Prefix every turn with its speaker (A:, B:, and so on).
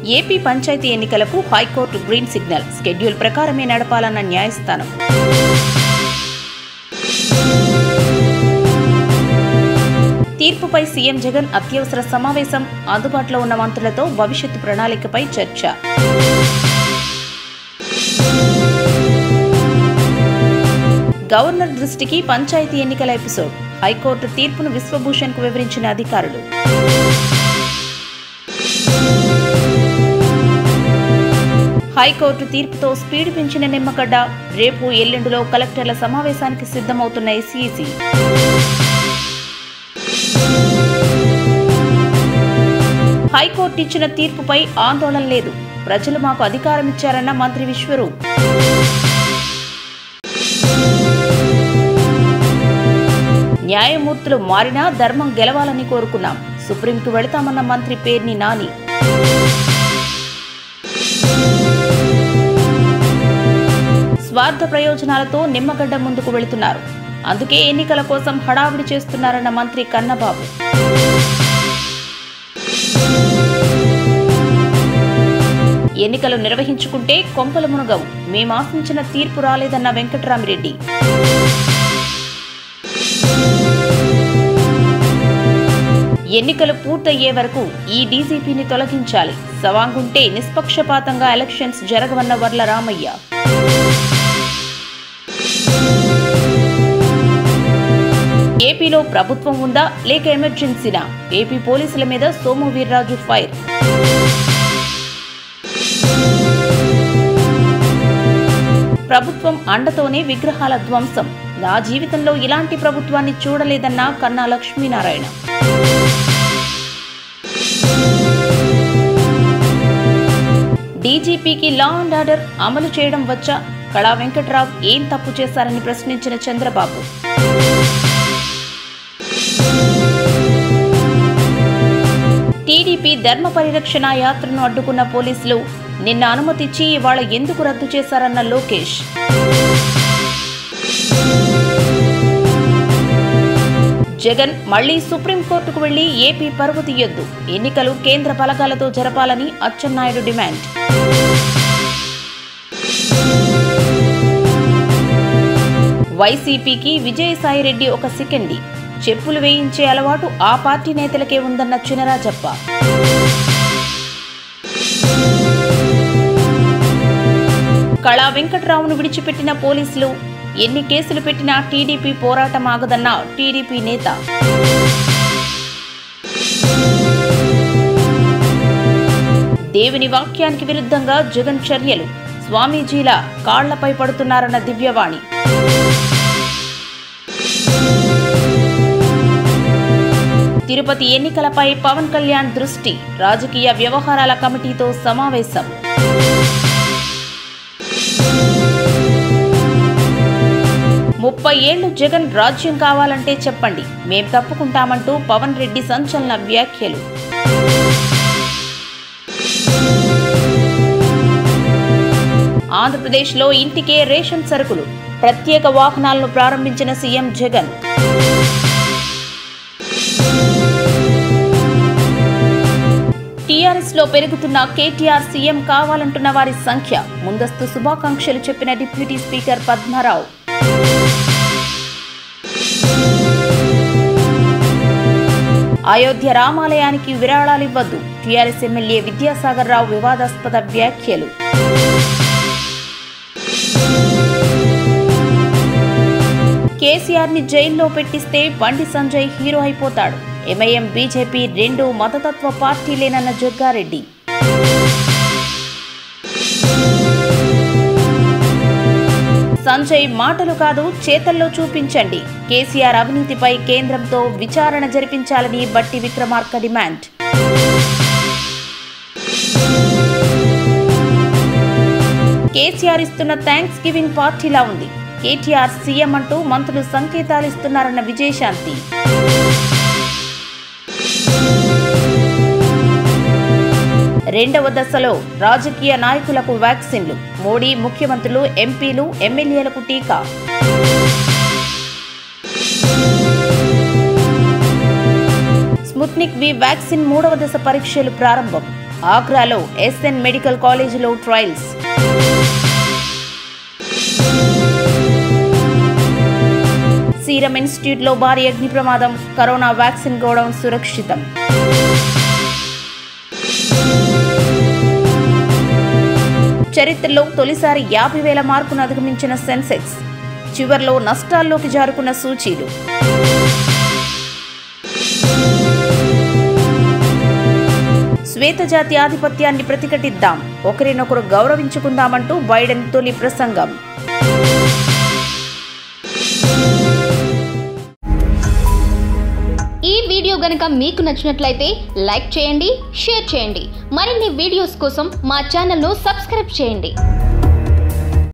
A: AP panchayat ఎన్నికలకు high court green signal schedule ప్రకారమే నడపాలన్న న్యాయస్థానం తీర్పుపై సీఎం జగన్ అత్యవసర సమావేశం అందుబాటులో ఉన్న మంత్రులతో భవిష్యత్తు ప్రణాళికపై చర్చ గవర్నర్ దృష్టికి పంచాయతీ ఎన్నికల ఎపిసోడ్ హైకోర్టు తీర్పును విశ్వభూషణ్కు వివరించిన అధికారులు హైకోర్టు తీర్పుతో స్పీడ్ పెంచిన నిమ్మగడ్డ రేపు ఎల్లుండిలో కలెక్టర్ల సమావేశానికి సిద్ధమవుతున్న ఎస్ఈసీ హైకోర్టు ఇచ్చిన తీర్పుపై ఆందోళన లేదు ప్రజలు మాకు అధికారం ఇచ్చారన్న మంత్రి విశ్వరూప్ న్యాయమూర్తులు మారినా ధర్మం గెలవాలని కోరుకున్నాం సుప్రీంకు వెళతామన్న మంత్రి పేర్ని నాని స్వార్థ ప్రయోజనాలతో నిమ్మగడ్డ ముందుకు వెళుతున్నారు అందుకే ఎన్నికల కోసం హడావిడి చేస్తున్నారన్న మంత్రి కన్నబాబు ఎన్నికలు నిర్వహించుకుంటే కొంపలు మునగవు మేము ఆశించిన తీర్పు రాలేదన్న వెంకట్రామిరెడ్డి ఎన్నికలు పూర్తయ్యే వరకు ఈ డీజీపీని తొలగించాలి సవాంగుంటే నిష్పక్షపాతంగా ఎలక్షన్స్ జరగవన్న వర్ల రామయ్య ఏపీలో ప్రభుత్వం ఉందా లేక ఎమర్జెన్సీనా ఏపీ పోలీసుల మీద సోము వీర్రాజు ఫైర్ ప్రభుత్వం అండతోనే విగ్రహాల ధ్వంసం నా జీవితంలో ఇలాంటి ప్రభుత్వాన్ని చూడలేదన్న కన్నా లక్ష్మీనారాయణ డీజీపీకి లా అండ్ ఆర్డర్ అమలు చేయడం వచ్చా కళా వెంకట్రావు ఏం తప్పు చేశారని ప్రశ్నించిన చంద్రబాబు టీడీపీ ధర్మ పరిరక్షణ యాత్రను అడ్డుకున్న పోలీసులు నిన్న అనుమతిచ్చి ఇవాళ ఎందుకు రద్దు చేశారన్న లోకేష్ జగన్ మళ్లీ సుప్రీంకోర్టుకు వెళ్లి ఏపీ పరువు తీయొద్దు ఎన్నికలు కేంద్ర బలగాలతో జరపాలని అచ్చెన్నాయుడు డిమాండ్ వైసీపీకి విజయసాయిరెడ్డి ఒక సెకండి చెప్పులు వేయించే అలవాటు ఆ పార్టీ నేతలకే ఉందన్న చినరాజప్ప కళా వెంకట్రావును విడిచిపెట్టిన పోలీసులు ఎన్ని కేసులు పెట్టినా టీడీపీ పోరాటం ఆగదన్న టీడీపీ నేత దేవుని వాక్యానికి విరుద్ధంగా జగన్ చర్యలు స్వామీజీల కాళ్లపై పడుతున్నారన్న దివ్యవాణి తిరుపతి ఎన్నికలపై పవన్ కళ్యాణ్ దృష్టి రాజకీయ వ్యవహారాల కమిటీతో సమావేశం ముప్పై ఏళ్లు జగన్ రాజ్యం కావాలంటే చెప్పండి మేం తప్పుకుంటామంటూ పవన్ రెడ్డి సంచలన వ్యాఖ్యలు ఆంధ్రప్రదేశ్లో ఇంటికే రేషన్ సరుకులు ప్రత్యేక వాహనాలను ప్రారంభించిన సీఎం జగన్ టీఆర్ఎస్ లో పెరుగుతున్న కేటీఆర్ సీఎం కావాలంటున్న వారి సంఖ్య ముందస్తు శుభాకాంక్షలు చెప్పిన డిప్యూటీ స్పీకర్ పద్మారావు అయోధ్య రామాలయానికి విరాళాలివ్వద్దు టీఆర్ఎస్ ఎమ్మెల్యే విద్యాసాగర్ రావు వివాదాస్పద వ్యాఖ్యలు కేసీఆర్ ని జైల్లో పెట్టిస్తే బండి సంజయ్ హీరో అయిపోతాడు ఎంఐఎం బీజేపీ రెండు మతతత్వ పార్టీలేనన్న జగ్గారెడ్డి సంజయ్ మాటలు కాదు చేతల్లో చూపించండి కేసీఆర్ అవినీతిపై కేంద్రంతో విచారణ జరిపించాలని బట్టి విక్రమార్క డిమాండ్ కేసీఆర్ ఇస్తున్న థ్యాంక్స్ గివింగ్ పార్టీలా ఉంది కేటీఆర్ సీఎం అంటూ మంత్రులు సంకేతాలు ఇస్తున్నారన్న విజయశాంతి రెండవ దశలో రాజకీయ నాయకులకు వ్యాక్సిన్లు మోడీ ముఖ్యమంత్రులు ఎంపీలు ఎమ్మెల్యేలకు టీకా స్ముత్నిక్ వి వ్యాక్సిన్ మూడవ దశ పరీక్షలు ప్రారంభం ఆగ్రాలో ఎస్ఎన్ మెడికల్ కాలేజీలో ట్రయల్స్ సీరం ఇన్స్టిట్యూట్లో భారీ అగ్ని ప్రమాదం కరోనా వ్యాక్సిన్ గోడౌన్ సురక్షితం చరిత్రలో తొలిసారి యాభై వేల మార్కును అధిగమించిన సెన్సెక్స్ చివర్లో నష్టాల్లోకి జారుకున్న సూచీలు శ్వేతజాతి ఆధిపత్యాన్ని ప్రతిఘటిద్దాం ఒకరినొకరు గౌరవించుకుందామంటూ బైడెన్ తొలి ప్రసంగం
B: ఈ వీడియో గనక మీకు నచ్చినట్లయితే లైక్ చేయండి షేర్ చేయండి మరిన్ని వీడియోస్ కోసం మా ఛానల్ను సబ్స్క్రైబ్ చేయండి